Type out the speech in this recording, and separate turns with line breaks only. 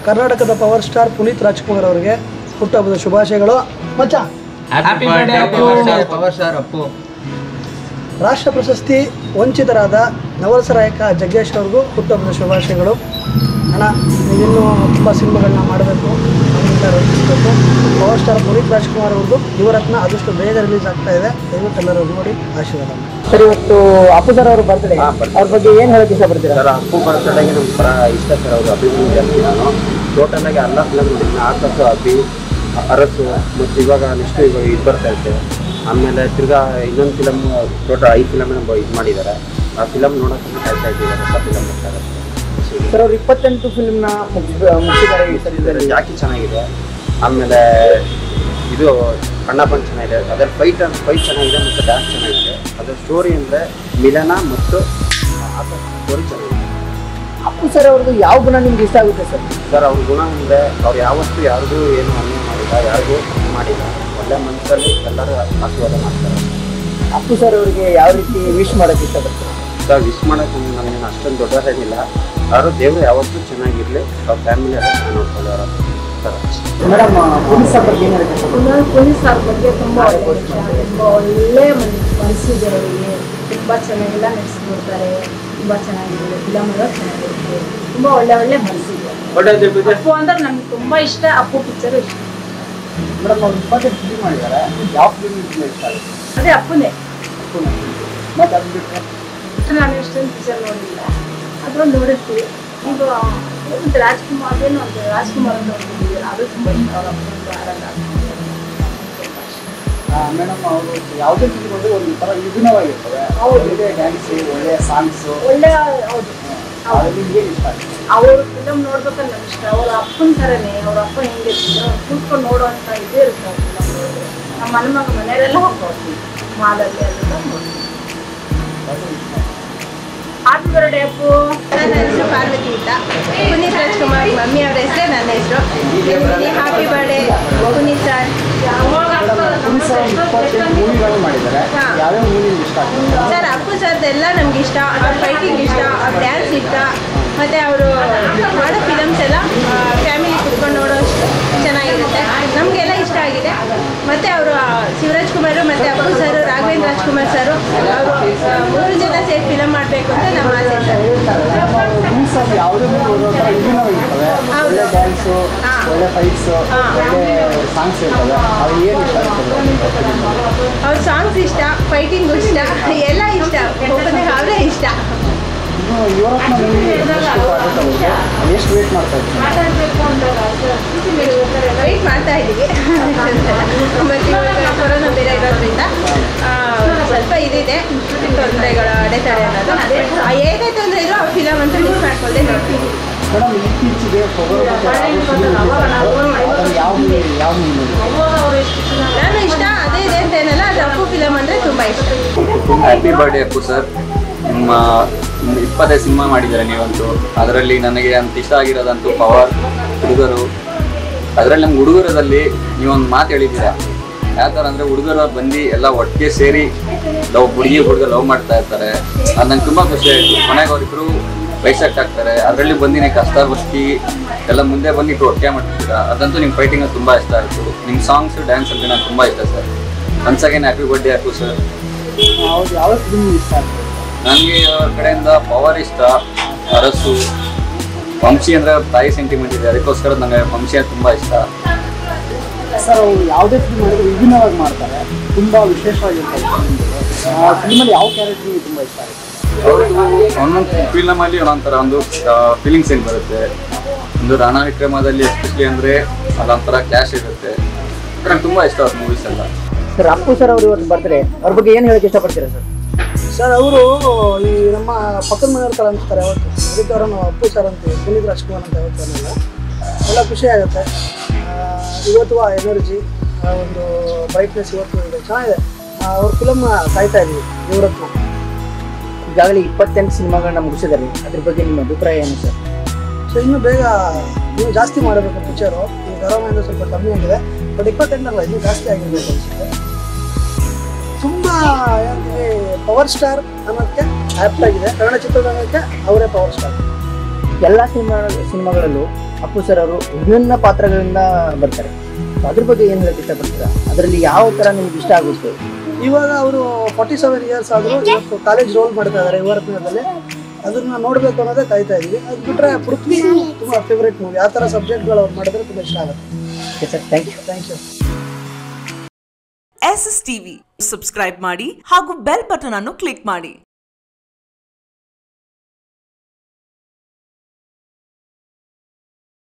ಕರ್ನಾಟಕದ power star Puneeth Rajkumar ಅವರಿಗೆ ಹುಟ್ಟುಹಬ್ಬದ ಶುಭಾಶಯಗಳು ಮಚ್ಚ
happy birthday power star Appu
ರಾಷ್ಟ್ರ ಪ್ರಶಸ್ತಿ ವಂಚಿತರಾದ ನವರಸ ನಾಯಕ ಜಗ್ಗೇಶ್ ಅವ್ರಿಗೂ ಹುಟ್ಟುಹಬ್ಬದ ಶುಭಾಶಯಗಳು ಅಣ್ಣ ನೀವಿನ್ನೂ ತುಂಬ ಸಿನಿಮಾಗಳನ್ನ ಮಾಡಬೇಕು ನಮ್ಮಿಂದ ರಚಿಸಬೇಕು ಪವರ್ ಸ್ಟಾರ್ ಪುನೀತ್ ರಾಜ್ಕುಮಾರ್ ಅವ್ರದ್ದು ಯುವರತ್ನ ಆದಷ್ಟು ಬೇಗ ರಿಲೀಸ್ ಆಗ್ತಾ ಇದೆ ದಯವಿಟ್ಟು ಎಲ್ಲರೂ ನೋಡಿ ಆಶೀರ್ವಾದ ಮಾಡಿ.
ಸರ್ ಇವತ್ತು ಅಪ್ಪು ಸರ್ ಅವ್ರ ಬರ್ತ್ಡೇ ಅವ್ರ ಬಗ್ಗೆ ಏನ್ ಹೇಳಕ್ ಇಷ್ಟಪಡ್ತೀರಾ
ಸರ್ ಅಪ್ಪು ಬರ್ತಡೆಗೆ ನಮ್ಗೆ ಪರ ಇಷ್ಟ ಸರ್ ಅವರು ಅಭಿಮಾನಿ ಜಾಸ್ತಿ ನಾನು ಟೋಟಲ್ ಆಗಿ ಎಲ್ಲ ಫಿಲಮ್ ನೋಡಿದ್ದೀನಿ ಆಕಾಶು ಅಭಿ ಅರಸು ಮತ್ತು ಇವಾಗ ನೆಕ್ಸ್ಟ್ ಇವಾಗ ಇದು ಬರ್ತಾ ಇರುತ್ತೆ ಆಮೇಲೆ ತಿರ್ಗಾ ಇನ್ನೊಂದು ಫಿಲಮ್ ಟೋಟಲ್ ಐದು ಫಿಲಮ್ ಇದು ಮಾಡಿದ್ದಾರೆ ಆ ಫಿಲಮ್ ನೋಡೋಕೆ ಕಾಯ್ತಾ ಇದ್ದೀವಿ ಹೊಸ ಫಿಲಮ್ ಬರ್ತಾರೆ
ಸರ್ ಅವ್ರು ಇಪ್ಪತ್ತೆಂಟು ಫಿಲ್ಮ್ ನ ಮುಗಿಸಿದ್ದಾರೆ ಈ ಸರಿ ಇದರಲ್ಲಿ
ಜಾಕಿ ಚೆನ್ನಾಗಿದೆ ಆಮೇಲೆ ಇದು ಕಣ್ಣಪ್ಪನ್ ಚೆನ್ನಾಗಿದೆ ಅದರ ಫೈಟ್ ಫೈಟ್ ಚೆನ್ನಾಗಿದೆ ಮತ್ತು ಡ್ಯಾನ್ಸ್ ಚೆನ್ನಾಗಿದೆ ಅದರ ಸ್ಟೋರಿ ಅಂದರೆ ಮಿಲನ ಮತ್ತು ಆಕಾಶ ಸ್ಟೋರಿ ಚೆನ್ನಾಗಿದೆ
ಅಪ್ಪು ಸರ್ ಅವ್ರದ್ದು ಯಾವ ಗುಣ ನಿಮ್ಗೆ ಇಷ್ಟ ಆಗುತ್ತೆ ಸರ್
ಸರ್ ಅವ್ರ ಗುಣ ಅಂದರೆ ಅವ್ರು ಯಾವತ್ತೂ ಯಾರಿಗೂ ಏನು ಅನ್ಯಾಯ ಮಾಡಿಲ್ಲ ಯಾರಿಗೂ ಇದು ಮಾಡಿಲ್ಲ ಒಳ್ಳೆ ಮನಸ್ಸಲ್ಲಿ ಎಲ್ಲರೂ ಆಶೀರ್ವಾದ ಮಾಡ್ತಾರೆ
ಅಪ್ಪು ಸರ್ ಅವರಿಗೆ ಯಾವ ರೀತಿ ವಿಶ್ ಮಾಡಕ್ ಇಷ್ಟಪಡ್ತೀರಾ
ಸರ್ ವಿಶ್ ಮಾಡೋಕ್ಕೆ ನಮಗೇನು ಅಷ್ಟೊಂದು ದೊಡ್ಡದೇನಿಲ್ಲ ಅವರು ದೇವರು ಯಾವತ್ತೂ ಚೆನ್ನಾಗಿರಲಿ ಅವ್ರ ಫ್ಯಾಮಿಲಿ ಎಲ್ಲ ಚೆನ್ನಾಗಿ ನೋಡ್ಕೊಳ್ಳೋರು ಸರ್
ಮೇಡಮ್ ಪೊಲೀಸ್ ಸರ್ ಬಗ್ಗೆ ಏನ್ ಹೇಳಕ್ ಇಷ್ಟಪಡ್ತೀರಾ
ಪುನಃ ಪೊಲೀಸ್ ಅವ್ರ ಬಗ್ಗೆ ತುಂಬ ಒಳ್ಳೆ ವಿಷಯ ತುಂಬ ಒಳ್ಳೆ ಮನ್ ಮನಸ್ಸಿದೆ ಅವರಿಗೆ ತುಂಬ ಚೆನ್ನಾಗೆಲ್ಲ ನಡೆಸ್ಕೊಡ್ತಾರೆ ತುಂಬ ಚೆನ್ನಾಗಿದೆ ಫಿಲಮ್ ಎಲ್ಲ ಚೆನ್ನಾಗಿರುತ್ತೆ ತುಂಬ ಒಳ್ಳೆ ಒಳ್ಳೆ ಮನಸ್ಸಿದೆ ಅಪ್ಪು ಅಂದ್ರೆ ನಮ್ಗೆ ತುಂಬ ಇಷ್ಟ ಅಪ್ಪು ಪಿಕ್ಚರು ಇಷ್ಟ
ಮೇಡಮ್ ಅವ್ರು ಇಪ್ಪತ್ತೆಂಟು ಫಿಲ್ಮ್ ಮಾಡಿದ್ದಾರೆ ಯಾವ ಫಿಲ್ಮ್ ಇಷ್ಟ ಆಗುತ್ತೆ
ಅದೇ ಅಪ್ಪನೇ
ಮತ್ತೆ ಅದು ಬಿಟ್ಟರೆ
ನಾನು ಎಷ್ಟೊಂದು ಪಿಕ್ಚರ್ ನೋಡಿಲ್ಲ ಅದೊಂದು ನೋಡಿರ್ತೀವಿ ಈಗ ಒಂದು ರಾಜ್ಕುಮಾರ್ ಅದೇನೋ ಒಂದು ರಾಜ್ಕುಮಾರ್ ಅಂತ ಒಂದು ಇದೆ, ಅದು ತುಂಬ ಇಷ್ಟ ಅವ್ರ ಅಪ್ಪನದು ಆರಂಗ
ಮೇಡಮ್ ಅವರು ಯಾವುದೇ ಫಿಲ್ಮ್ ಬಂದ್ರೆ ಒಂದು ಥರ ವಿಭಿನ್ನವಾಗಿರ್ತವೆ ಒಳ್ಳೆ ಡ್ಯಾನ್ಸ್ ಒಳ್ಳೆ ಸಾಂಗ್ಸು
ಒಳ್ಳೆ ಹೌದು
ಅದು ನಿಮ್ಗೆ ಏನು ಇಷ್ಟ ಆಗುತ್ತೆ
ಅವ್ರ ಫಿಲಮ್ ನೋಡ್ಬೇಕಂತ ನಮ್ಗೆ ಇಷ್ಟ ಅವ್ರ ಅಪ್ಪನ ಥರನೇ ಅವ್ರ ಅಪ್ಪ ಹೆಂಗಿರ್ತಿದ್ರು ಅವ್ರು ಕೂತ್ಕೊಂಡು ನೋಡುವಂಥ ಇದೇ ಇರುತ್ತೆ ಅವ್ರ ಫಿಲಮ್ ನೋಡಿದ್ರೆ ನಮ್ಮ ಮನೆ ಮಗ ಮನೆಯಲ್ಲೆಲ್ಲ ಹೋಗ್ತೀವಿ ಮಾಲಲ್ಲಿ ಅಲ್ಲೆಲ್ಲ ನೋಡ್ತೀವಿ ಹ್ಯಾಪಿ ಬರ್ಡೇ ಅಪ್ಪು
ನನ್ನ ಹೆಸರು ಪಾರ್ವತಿ ಅಂತ ಪುನೀತ್ ರಾಜ್ಕುಮಾರ್ ಮಮ್ಮಿ ಅವ್ರ ಹೆಸರು ನನ್ನ ಹೆಸರು ಹ್ಯಾಪಿ ಬರ್ಡೇ ಪುನೀತ್ ಸರ್
ಇಪ್ಪತ್ತೆಂಟು ಮೂವಿಗಳು ಮಾಡಿದ್ದಾರೆ
ಹಾ.
ಯಾವ್ಯಾವ ಮೂವಿ ಇಷ್ಟ ಆಗುತ್ತೆ
ಸರ್ ಅಪ್ಪು ಸರ್ದೆಲ್ಲ ನಮ್ಗೆ ಇಷ್ಟ ಅವ್ರ ಫೈಟಿಂಗ್ ಇಷ್ಟ ಅವ್ರ ಡ್ಯಾನ್ಸ್ ಇಷ್ಟ ಮತ್ತು ಅವರು ಮಾಡೋ ಫಿಲಮ್ಸ್ ಎಲ್ಲ ಫ್ಯಾಮಿಲಿ ಕುತ್ಕೊಂಡು ನೋಡೋಷ್ಟು ಚೆನ್ನಾಗಿರುತ್ತೆ ನಮಗೆಲ್ಲ ಇಷ್ಟ ಆಗಿದೆ ಮತ್ತು ಅವರು ಶಿವರಾಜ್ ಕುಮಾರ್ ಮತ್ತು ಅಪ್ಪು ಸರ್ ರಾಘವೇಂದ್ರ ರಾಜ್ಕುಮಾರ್ ಸರ್ ಅವರು ಮೂರು ಜನ ಸೇರಿ ಫಿಲಮ್ ಮಾಡಬೇಕು ಅಂತ ನಮ್ಮ ಆಸೆ ಸರ್
ಮೂವೀಸ್ ಅಲ್ಲಿ ಯಾವುದೇ ಮೂವಿ ಓದೋ ಥರ ವಿಭಿನ್ನವಾಗಿರ್ತವೆ
ಹೌದು.
ಒಳ್ಳೆ ಡ್ಯಾನ್ಸು
ಹಾ.
ಒಳ್ಳೆ ಫೈಟ್ಸು
ಹಾ.
ಒಳ್ಳೆ ಸಾಂಗ್ಸ್ ಇರ್ತವೆ ಅದು ಏನು ಇಷ್ಟ ಆಗುತ್ತೆ
ಅವ್ರ ಸಾಂಗ್ಸ್ ಇಷ್ಟ ಫೈಟಿಂಗು ಇಷ್ಟ ಎಲ್ಲ ಇಷ್ಟ ಒಬ್ಬನಿಗೆ ಅವರೇ ಇಷ್ಟ
ಇನ್ನು ಯುವರತ್ನ ಮೂವಿ ಎಷ್ಟು ವೇಟ್ ಮಾಡ್ತಾ ಇದ್ದೀನಿ
ಮಾತಾಡಬೇಕು ಅಂದಾಗ
ವೆಯ್ಟ್ ಮಾಡ್ತಾ ಇದ್ದೀವಿ ಮತ್ತು ಇವಾಗ ಕೊರೋನಾ ಬೇರೆ ಇರೋದ್ರಿಂದ ಆ, ಸ್ವಲ್ಪ ಇದಿದೆ ತೊಂದರೆಗಳ ಅಡೆತಡೆ ಅನ್ನೋದು ಆ, ಏನೇ ತೊಂದರೆ ಇದ್ರೂ ಆ ಫಿಲಮ್ ಅಂತೂ ಮಿಸ್ ಮಾಡ್ಕೊಳ್ಳದೆ ನೋಡ್ತೀವಿ
ಮೇಡಮ್ ಇತ್ತೀಚೆಗೆ ಪೊಗರು ಬಗ್ಗೆ ಅದನ್ನು ಯಾವ ಮೂವಿ ಯಾವ ಮೂವಿ
ನಾನು ಇಷ್ಟ ಅದೇ ಇದೆ ಅಂತ ಏನಲ್ಲ ಅದು ಅಪ್ಪು ಫಿಲಮ್ ಅಂದರೆ ತುಂಬ ಇಷ್ಟ
ಹ್ಯಾಪಿ ಬರ್ಡೇ ಅಪ್ಪು ಸರ್ ನಿಮ್ಮ ಇಪ್ಪತ್ತೈದು ಸಿನಿಮಾ ಮಾಡಿದ್ದಾರೆ ನೀವಂತೂ ಅದರಲ್ಲಿ ನನಗೆ ಅಂತ ಇಷ್ಟ ಆಗಿರೋದಂತೂ ಪವರ್ ಹುಡುಗರು ಅದರಲ್ಲಿ ನಮ್ಮ ಹುಡುಗರದಲ್ಲಿ ನೀವೊಂದು ಮಾತು ಹೇಳಿದ್ದೀರಾ ಯಾವ ಥರ ಅಂದರೆ ಹುಡುಗರು ಬಂದು ಎಲ್ಲ ಒಟ್ಟಿಗೆ ಸೇರಿ ಲವ್ ಹುಡುಗಿ ಹುಡುಗ ಲವ್ ಮಾಡ್ತಾ ಇರ್ತಾರೆ ಅದು ನಂಗೆ ತುಂಬ ಖುಷಿ ಆಯಿತು ಕೊನೆಗೆ ಅವರಿಬ್ಬರು ವಯಸ್ಸಾಗ್ತಾ ಆಗ್ತಾರೆ ಅದರಲ್ಲಿ ಬಂದು ನೀವು ಕಷ್ಟ ಬದುಕಿ ಎಲ್ಲ ಮುಂದೆ ಬಂದು ಇಟ್ಟು ಒಟ್ಟಿಗೆ ಮಾಡ್ತಿದ್ದೀರಾ ಅದಂತೂ ನಿಮ್ಮ ಫೈಟಿಂಗ್ ತುಂಬ ಇಷ್ಟ ಆಯಿತು ನಿಮ್ಮ ಸಾಂಗ್ಸ್ ಡ್ಯಾನ್ಸ್ ಅಂದ್ರೆ ನಂಗೆ ತುಂಬ ಇಷ್ಟ sir once again happy birthday Appu sir
ಅವ್ರು ಯಾವ ಫಿಲ್ಮ್ ಇಷ್ಟ ಆಗುತ್ತೆ
ನನಗೆ ಅವ್ರ ಕಡೆಯಿಂದ ಪವರ್ ಇಷ್ಟ ಅರಸು ವಂಶಿ ಅಂದರೆ ತಾಯಿ ಸೆಂಟಿಮೆಂಟ್ ಇದೆ ಅದಕ್ಕೋಸ್ಕರ ನನಗೆ ವಂಶಿ ಅಂದ್ರೆ ತುಂಬ ಇಷ್ಟ
ಸರ್ ಅವ್ರು ಯಾವುದೇ ಫಿಲ್ಮ್ ಮಾಡಿದ್ರು ವಿಭಿನ್ನವಾಗಿ ಮಾಡ್ತಾರೆ ತುಂಬ ವಿಶೇಷವಾಗಿರ್ತಾರೆ ಆ ಫಿಲ್ಮಲ್ಲಿ ಯಾವ ಕ್ಯಾರೆಕ್ಟರ್ ನಿಮಗೆ ತುಂಬ ಇಷ್ಟ ಆಗುತ್ತೆ
ಅವ್ರದ್ದು ಒಂದೊಂದು ಫಿಲ್ಮಲ್ಲಿ ಒಂದೊಂಥರ ಒಂದು ಫೀಲಿಂಗ್ಸ್ ಏನು ಬರುತ್ತೆ ಒಂದು ರಾಣಾ ವಿಕ್ರಮದಲ್ಲಿ ಎಸ್ಪೆಷಲಿ ಅಂದರೆ ಅದೊಂಥರ ಕ್ಲಾಶ್ ಇರುತ್ತೆ ನಂಗೆ ತುಂಬ ಇಷ್ಟ ಅವ್ರ ಮೂವೀಸ್ ಎಲ್ಲ
ಸರ್ ಅಪ್ಪು ಸರ್ ಅವರು ಇವತ್ತು ಬರ್ತಾರೆ ಅವ್ರ ಬಗ್ಗೆ ಏನು ಹೇಳಕ್ಕೆ ಇಷ್ಟಪಡ್ತೀರಾ ಸರ್
ಸರ್ ಅವರು ಈ ನಮ್ಮ ಪಕ್ಕದ ಮನೆಯವ್ರ ಥರ ಅನ್ಸ್ತಾರೆ ಯಾವತ್ತು ಅದಕ್ಕೆ ಅವರನ್ನು ಅಪ್ಪು ಸರ್ ಅಂತೀವಿ ಪುನೀತ್ ರಾಜ್ಕುಮಾರ್ ಅಂತ ಯಾವತ್ತು ಅನ್ನಲ್ಲ ಎಲ್ಲ ಖುಷಿ ಆಗುತ್ತೆ ಆ, ಇವತ್ತು ಆ ಎನರ್ಜಿ ಒಂದು ಬ್ರೈಟ್ನೆಸ್ ಇವತ್ತು ಇದೆ ಚೆನ್ನಾಗಿದೆ ಆ, ಅವ್ರ ಫಿಲಮ್ ಕಾಯ್ತಾ ಇದ್ದೀವಿ ಯುವರತ್ನ
ಈಗಾಗಲೇ ಇಪ್ಪತ್ತೆಂಟು ಸಿನಿಮಾಗಳನ್ನ ಮುಗಿಸಿದ್ದಾರೆ ಅದ್ರ ಬಗ್ಗೆ ನಿಮ್ಮ ಅಭಿಪ್ರಾಯ ಏನು ಸರ್
ಸೊ ಇನ್ನೂ ಬೇಗ ಇನ್ನೂ ಜಾಸ್ತಿ ಮಾಡಬೇಕು ಪಿಕ್ಚರು ಈ ಕರೋನಾಯಿಂದ ಸ್ವಲ್ಪ ಕಮ್ಮಿ ಆಗಿದೆ ಬಟ್ ಇಪ್ಪತ್ತೆಂಟಲ್ಲ ಇನ್ನೂ ಜಾಸ್ತಿ ಆಗಿರ್ಬೇಕು ಅನಿಸುತ್ತೆ ತುಂಬ ಏನಂತೀವಿ ಪವರ್ ಸ್ಟಾರ್ ಅನ್ನೋದಕ್ಕೆ ಆ್ಯಪ್ಟ್ ಆಗಿದೆ ಕನ್ನಡ ಚಿತ್ರರಂಗಕ್ಕೆ ಅವರೇ ಪವರ್ ಸ್ಟಾರ್
ಎಲ್ಲ ಸಿನಿಮಾ ಸಿನಿಮಾಗಳಲ್ಲೂ
ಅಪ್ಪು ಸರ್ ಅವರು ವಿಭಿನ್ನ ಪಾತ್ರಗಳಿಂದ ಬರ್ತಾರೆ So ಅದ್ರ ಬಗ್ಗೆ ಏನು ಹೇಳಕ್ಕೆ ಇಷ್ಟಪಡ್ತೀರಾ ಅದರಲ್ಲಿ ಯಾವ ಥರ ನಿಮ್ಗೆ ಇಷ್ಟ ಆಗುತ್ತೆ
ಇವಾಗ ಅವರು ಫಾರ್ಟಿ ಸೆವೆನ್ ಇಯರ್ಸ್ ಆದರೂ ಇವತ್ತು ಕಾಲೇಜ್ ರೋಲ್ ಮಾಡ್ತಾ ಇದ್ದಾರೆ ಯುವರತ್ನದಲ್ಲಿ ಅದನ್ನ ನೋಡಬೇಕು ಅನ್ನೋದೇ ಕಾಯ್ತಾ ಇದೀವಿ ಅದು ಬಿಟ್ಟರೆ ಪೃಥ್ವಿ ತುಂಬ ಫೇವ್ರೇಟ್ ಮೂವಿ ಆ ಥರ ಸಬ್ಜೆಕ್ಟ್ಗಳು ಅವ್ರು ಮಾಡಿದ್ರೆ ತುಂಬ ಇಷ್ಟ ಆಗುತ್ತೆ
okay sir thank you
thank you
S S TV subscribe ಮಾಡಿ ಹಾಗೂ ಬೆಲ್ ಬಟನ್ ಅನ್ನು ಕ್ಲಿಕ್ ಮಾಡಿ